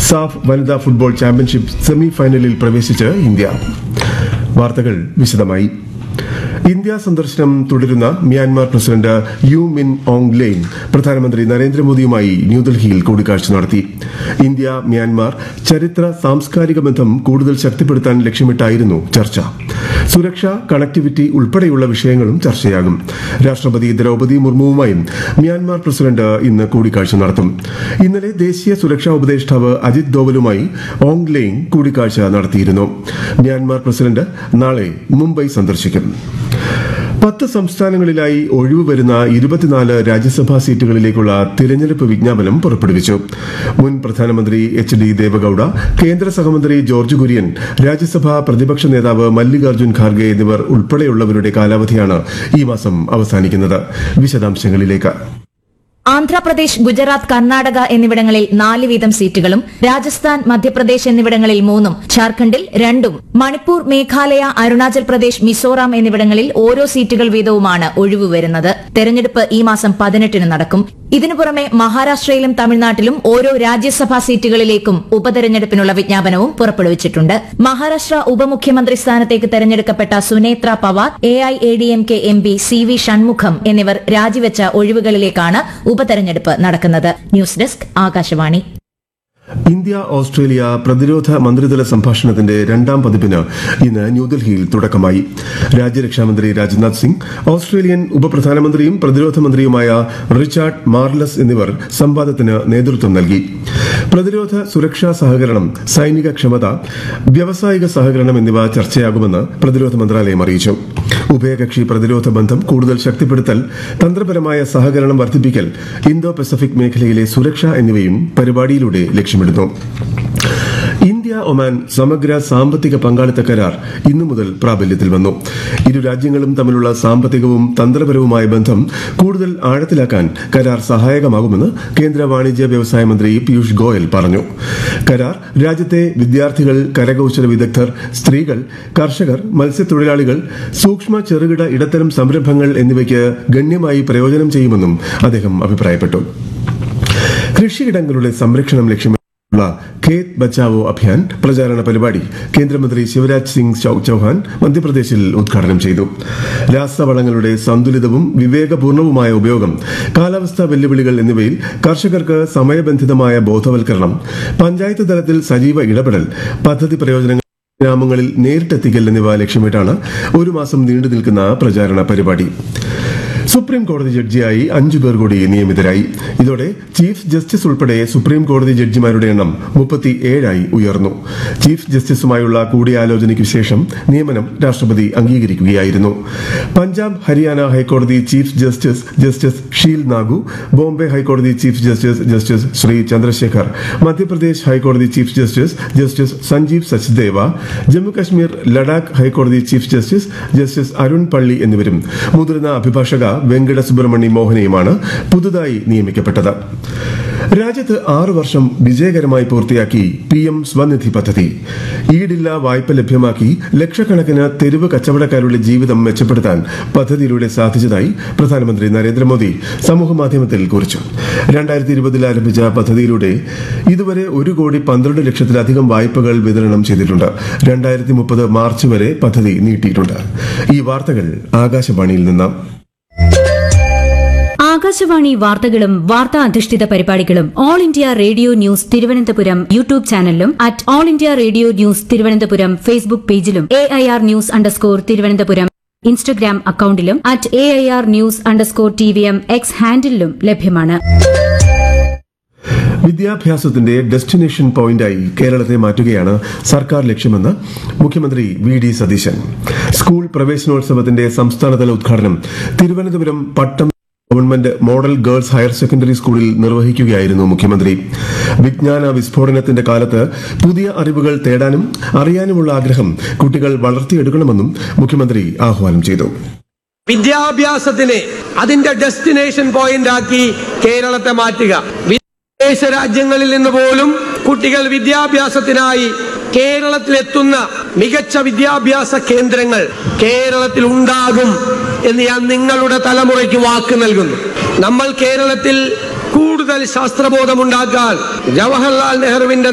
SAFF വനിതാ football championship semi ഫൈനലിൽ പ്രവേശിച്ച് ഇന്ത്യ വാർത്തകൾ വിശദമായി ഇന്ത്യ സന്ദർശനം തുടരുന്ന Myanmar president U Min Aung Hlaing പ്രധാനമന്ത്രി നരേന്ദ്രമോദിയുമായി ന്യൂഡൽഹിയിൽ കൂടിക്കാഴ്ച നടത്തി ഇന്ത്യ മ്യാൻമാർ ചരിത്ര സാംസ്കാരിക ബന്ധം കൂടുതൽ ശക്തിപ്പെടുത്താൻ ലക്ഷ്യമിട്ടായിരുന്നു ചർച്ച സുരക്ഷ കണക്ടിവിറ്റി ഉൾപ്പെടെയുള്ള വിഷയങ്ങളും ചർച്ചയാകും രാഷ്ട്രപതി ദ്രൌപതി മുർമുവുമായും മ്യാൻമാർ പ്രസിഡന്റ് ഇന്ന് കൂടിക്കാഴ്ച നടത്തും ഇന്നലെ ദേശീയ സുരക്ഷാ ഉപദേഷ്ടാവ് അജിത് ദോവലുമായി ഓങ് ലെയ്ൻ കൂടിക്കാഴ്ച നടത്തിയിരുന്നു മ്യാൻമാർ പ്രസിഡന്റ് നാളെ മുംബൈ സന്ദർശിക്കും പത്ത് സംസ്ഥാനങ്ങളിലായി ഒഴിവ് വരുന്ന ഇരുപത്തിനാല് രാജ്യസഭാ സീറ്റുകളിലേക്കുള്ള തിരഞ്ഞെടുപ്പ് വിജ്ഞാപനം പുറപ്പെടുവിച്ചു മുൻ പ്രധാനമന്ത്രി എച്ച് ഡി ദേവഗൌഡ കേന്ദ്ര സഹമന്ത്രി ജോർജ് കുര്യൻ രാജ്യസഭാ പ്രതിപക്ഷ നേതാവ് മല്ലികാർജ്ജുൻ ഖാർഗെ എന്നിവർ ഉൾപ്പെടെയുള്ളവരുടെ കാലാവധിയാണ് ഈ മാസം അവസാനിക്കുന്നത് വിശദാംശങ്ങളിലേക്ക് ആന്ധ്രാപ്രദേശ് ഗുജറാത്ത് കർണാടക എന്നിവിടങ്ങളിൽ നാല് വീതം സീറ്റുകളും രാജസ്ഥാൻ മധ്യപ്രദേശ് എന്നിവിടങ്ങളിൽ മൂന്നും ഝാർഖണ്ഡിൽ രണ്ടും മണിപ്പൂർ മേഘാലയ അരുണാചൽ പ്രദേശ് മിസോറാം എന്നിവിടങ്ങളിൽ ഓരോ സീറ്റുകൾ വീതവുമാണ് ഒഴിവ് വരുന്നത് തെരഞ്ഞെടുപ്പ് ഈ മാസം പതിനെട്ടിന് നടക്കും ഇതിനു പുറമെ മഹാരാഷ്ട്രയിലും തമിഴ്നാട്ടിലും ഓരോ രാജ്യസഭാ സീറ്റുകളിലേക്കും ഉപതെരഞ്ഞെടുപ്പിനുള്ള വിജ്ഞാപനവും പുറപ്പെടുവിച്ചിട്ടുണ്ട് മഹാരാഷ്ട്ര ഉപമുഖ്യമന്ത്രി സ്ഥാനത്തേക്ക് തെരഞ്ഞെടുക്കപ്പെട്ട Sunetra Pawar A I A D M K M P C V Shanmugam എന്നിവർ രാജിവെച്ച ഒഴിവുകളിലേക്കാണ് ഉപതെരഞ്ഞെടുപ്പ് നടക്കുന്നത് news desk Akashvani India Australia പ്രതിരോധ മന്ത്രിതല സംഭാഷണത്തിന്റെ രണ്ടാം പതിപ്പിന് ഇന്ന് ന്യൂഡൽഹിയിൽ തുടക്കമായി രാജ്യരക്ഷാമന്ത്രി രാജ്നാഥ് സിംഗ് ഓസ്ട്രേലിയൻ ഉപപ്രധാനമന്ത്രിയും പ്രതിരോധ മന്ത്രിയുമായ റിച്ചാർഡ് മാർലസ് എന്നിവർ സംവാദത്തിന് നേതൃത്വം നൽകി പ്രതിരോധ സുരക്ഷാ സഹകരണം സൈനിക ക്ഷമത വ്യാവസായിക സഹകരണം എന്നിവ ചർച്ചയാകുമെന്ന് പ്രതിരോധ മന്ത്രാലയം അറിയിച്ചു ഉഭയകക്ഷി പ്രതിരോധ ബന്ധം കൂടുതൽ ശക്തിപ്പെടുത്തൽ തന്ത്രപരമായ സഹകരണം വർദ്ധിപ്പിക്കൽ ഇന്തോ പസഫിക് മേഖലയിലെ സുരക്ഷ എന്നിവയും പരിപാടിയിലൂടെ ലക്ഷ്യമിടുന്നു ഇന്ത്യ ഒമാൻ സമഗ്ര സാമ്പത്തിക പങ്കാളിത്ത കരാർ ഇന്നു മുതൽ പ്രാബല്യത്തിൽ വന്നു ഇരു രാജ്യങ്ങളും തമ്മിലുള്ള സാമ്പത്തികവും തന്ത്രപരവുമായ ബന്ധം കൂടുതൽ ആഴത്തിലാക്കാൻ കരാർ സഹായകമാകുമെന്ന് കേന്ദ്ര വാണിജ്യ വ്യവസായ മന്ത്രി പീയൂഷ് ഗോയൽ പറഞ്ഞു കരാർ രാജ്യത്തെ വിദ്യാർത്ഥികൾ കരകൌശല വിദഗ്ധർ സ്ത്രീകൾ കർഷകർ മത്സ്യത്തൊഴിലാളികൾ സൂക്ഷ്മ ചെറുകിട ഇടത്തരം സംരംഭങ്ങൾ എന്നിവയ്ക്ക് ഗണ്യമായി പ്രയോജനം ചെയ്യുമെന്നും അദ്ദേഹം അഭിപ്രായപ്പെട്ടു കൃഷിയിടങ്ങളുടെ സംരക്ഷണം ലക്ഷ്യമിട്ടുള്ള ഖേത് ബച്ചാവോ അഭിയാൻ പ്രചാരണ പരിപാടി കേന്ദ്രമന്ത്രി ശിവരാജ് സിംഗ് ചൌ- ചൌഹാൻ മധ്യപ്രദേശിൽ ഉദ്ഘാടനം ചെയ്തു രാസവളങ്ങളുടെ സന്തുലിതവും വിവേകപൂർണവുമായ ഉപയോഗം കാലാവസ്ഥാ വെല്ലുവിളികൾ എന്നിവയിൽ കർഷകർക്ക് സമയബന്ധിതമായ ബോധവൽക്കരണം പഞ്ചായത്ത് തലത്തിൽ സജീവ ഇടപെടൽ പദ്ധതി പ്രയോജനങ്ങൾ ഗ്രാമങ്ങളിൽ നേരിട്ടെത്തിക്കൽ എന്നിവ ലക്ഷ്യമിട്ടാണ് ഒരു മാസം നീണ്ടു നിൽക്കുന്ന പ്രചാരണ പരിപാടി സുപ്രീം കോടതി ജഡ്ജിയായി അഞ്ചു പേർ കൂടി നിയമിതരായി ഇതോടെ ചീഫ് ജസ്റ്റിസ് ഉൾപ്പെടെ സുപ്രീം കോടതി ജഡ്ജിമാരുടെ എണ്ണം മുപ്പത്തി ഏഴായി ഉയർന്നു ചീഫ് ജസ്റ്റിസുമായുള്ള കൂടിയാലോചനയ്ക്കു ശേഷം നിയമനം രാഷ്ട്രപതി അംഗീകരിക്കുകയായിരുന്നു പഞ്ചാബ് ഹരിയാന ഹൈക്കോടതി chief justice justice Sheel Nagu Bombay ഹൈക്കോടതി chief justice justice Shree Chandrashekhar Madhya Pradesh ഹൈക്കോടതി chief justice justice Sanjeev Sachdeva Jammu Kashmir Ladakh ഹൈക്കോടതി ചീഫ് ജസ്റ്റിസ് ജസ്റ്റിസ് അരുൺ പള്ളി എന്നിവരും മുതിർന്ന അഭിഭാഷക വെങ്കട സുബ്രഹ്മണ്യ മോഹനയുമാണ് പുതുതായി നിയമിക്കപ്പെട്ടത് രാജ്യത്ത് ആറു വർഷം വിജയകരമായി പൂർത്തിയാക്കി പി എം സ്വനിധി പദ്ധതി ഈടില്ലാ വായ്പ ലഭ്യമാക്കി ലക്ഷക്കണക്കിന് തെരുവ് കച്ചവടക്കാരുടെ ജീവിതം മെച്ചപ്പെടുത്താൻ പദ്ധതിയിലൂടെ സാധിച്ചതായി പ്രധാനമന്ത്രി നരേന്ദ്രമോദി സമൂഹമാധ്യമത്തിൽ കുറിച്ചു രണ്ടായിരത്തി ഇരുപതിൽ ആരംഭിച്ച പദ്ധതിയിലൂടെ ഇതുവരെ ഒരു കോടി പന്ത്രണ്ട് ലക്ഷത്തിലധികം വായ്പകൾ വിതരണം ചെയ്തിട്ടുണ്ട് രണ്ടായിരത്തി മുപ്പത് മാർച്ച് വരെ പദ്ധതി നീട്ടിയിട്ടുണ്ട് ഈ വാർത്തകൾ ആകാശവാണിയിൽ നിന്ന് ആകാശവാണി വാർത്തകളും വാർത്താ അധിഷ്ഠിത പരിപാടികളും All India Radio news Thiruvananthapuram YouTube ചാനലിലും at All India Radio news Thiruvananthapuram Facebook പേജിലും A I R news underscore Thiruvananthapuram Instagram അക്കൌണ്ടിലും at A I R news underscore T V M X ഹാൻഡിലും ലഭ്യമാണ് വിദ്യാഭ്യാസത്തിന്റെ ഡെസ്റ്റിനേഷൻ പോയിന്റായി കേരളത്തെ മാറ്റുകയാണ് സർക്കാർ ലക്ഷ്യമെന്ന് മുഖ്യമന്ത്രി വി ഡി സതീശൻ സ്കൂൾ പ്രവേശനോത്സവത്തിന്റെ സംസ്ഥാനതല ഉദ്ഘാടനം Thiruvananthapuram Pattom government model girls higher secondary സ്കൂളിൽ നിർവഹിക്കുകയായിരുന്നു മുഖ്യമന്ത്രി വിജ്ഞാന വിസ്ഫോടനത്തിന്റെ കാലത്ത് പുതിയ അറിവുകൾ തേടാനും അറിയാനുമുള്ള ആഗ്രഹം കുട്ടികൾ വളർത്തിയെടുക്കണമെന്നും മുഖ്യമന്ത്രി ആഹ്വാനം ചെയ്തു വിദ്യാഭ്യാസത്തിനെ അതിന്റെ ഡെസ്റ്റിനേഷൻ പോയിന്റ് ആക്കി കേരളത്തെ മാറ്റുക വിദേശ രാജ്യങ്ങളിൽ നിന്ന് പോലും കുട്ടികൾ വിദ്യാഭ്യാസത്തിനായി കേരളത്തിലെത്തുന്ന മികച്ച വിദ്യാഭ്യാസ കേന്ദ്രങ്ങൾ കേരളത്തിൽ ഉണ്ടാകും എന്ന് ഞാൻ നിങ്ങളുടെ തലമുറയ്ക്ക് വാക്ക് നൽകുന്നു നമ്മൾ കേരളത്തിൽ കൂടുതൽ ശാസ്ത്രബോധമുണ്ടാക്കാൻ ജവഹർലാൽ നെഹ്റുവിന്റെ